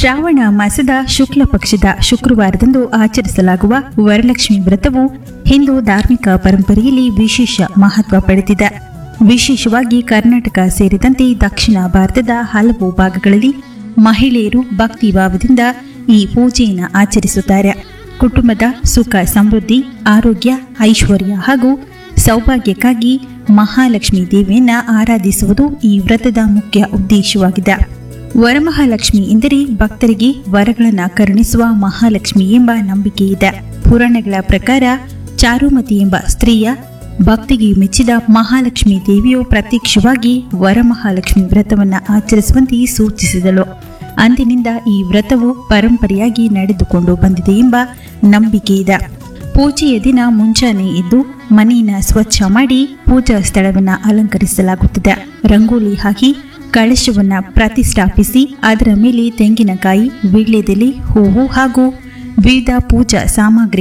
ಶ್ರಾವಣ ಮಾಸದ ಶುಕ್ಲ ಪಕ್ಷದ ಶುಕ್ರವಾರದಂದು ಆಚರಿಸಲಾಗುವ ವರಲಕ್ಷ್ಮಿ ವ್ರತವು ಹಿಂದೂ ಧಾರ್ಮಿಕ ಪರಂಪರೆಯಲ್ಲಿ ವಿಶೇಷ ಮಹತ್ವ ಪಡೆದಿದೆ ವಿಶೇಷವಾಗಿ ಕರ್ನಾಟಕ ಸೇರಿದಂತೆ ದಕ್ಷಿಣ ಭಾರತದ ಹಲವು ಭಾಗಗಳಲ್ಲಿ ಮಹಿಳೆಯರು ಭಕ್ತಿ ಭಾವದಿಂದ ಈ ಪೂಜೆಯನ್ನು ಆಚರಿಸುತ್ತಾರೆ ಕುಟುಂಬದ ಸುಖ ಸಮೃದ್ಧಿ ಆರೋಗ್ಯ ಐಶ್ವರ್ಯ ಹಾಗೂ ಸೌಭಾಗ್ಯಕ್ಕಾಗಿ ಮಹಾಲಕ್ಷ್ಮಿ ದೇವಿಯನ್ನ ಆರಾಧಿಸುವುದು ಈ ವ್ರತದ ಮುಖ್ಯ ಉದ್ದೇಶವಾಗಿದೆ ವರಮಹಾಲಕ್ಷ್ಮಿ ಎಂದರೆ ಭಕ್ತರಿಗೆ ವರಗಳನ್ನು ಕರುಣಿಸುವ ಮಹಾಲಕ್ಷ್ಮಿ ಎಂಬ ನಂಬಿಕೆ ಇದೆ ಪುರಾಣಗಳ ಪ್ರಕಾರ ಚಾರುಮತಿ ಎಂಬ ಸ್ತ್ರೀಯ ಭಕ್ತಿಗೆ ಮೆಚ್ಚಿದ ಮಹಾಲಕ್ಷ್ಮಿ ದೇವಿಯು ಪ್ರತ್ಯಕ್ಷವಾಗಿ ವರಮಹಾಲಕ್ಷ್ಮಿ ವ್ರತವನ್ನು ಆಚರಿಸುವಂತೆ ಸೂಚಿಸಿದಳು ಅಂದಿನಿಂದ ಈ ವ್ರತವು ಪರಂಪರೆಯಾಗಿ ನಡೆದುಕೊಂಡು ಬಂದಿದೆ ಎಂಬ ನಂಬಿಕೆ ಇದೆ ಪೂಜೆಯ ದಿನ ಮುಂಜಾನೆ ಎದ್ದು ಮನೆಯನ್ನ ಸ್ವಚ್ಛ ಮಾಡಿ ಪೂಜಾ ಸ್ಥಳವನ್ನ ಅಲಂಕರಿಸಲಾಗುತ್ತದೆ ರಂಗೋಲಿ ಹಾಕಿ ಕಳಶವನ್ನ ಪ್ರತಿಷ್ಠಾಪಿಸಿ ಅದರ ಮೇಲೆ ತೆಂಗಿನಕಾಯಿ ವೀಳ್ಯದೆಲೆ ಹೂವು ಹಾಗೂ ವಿವಿಧ ಪೂಜಾ ಸಾಮಗ್ರಿ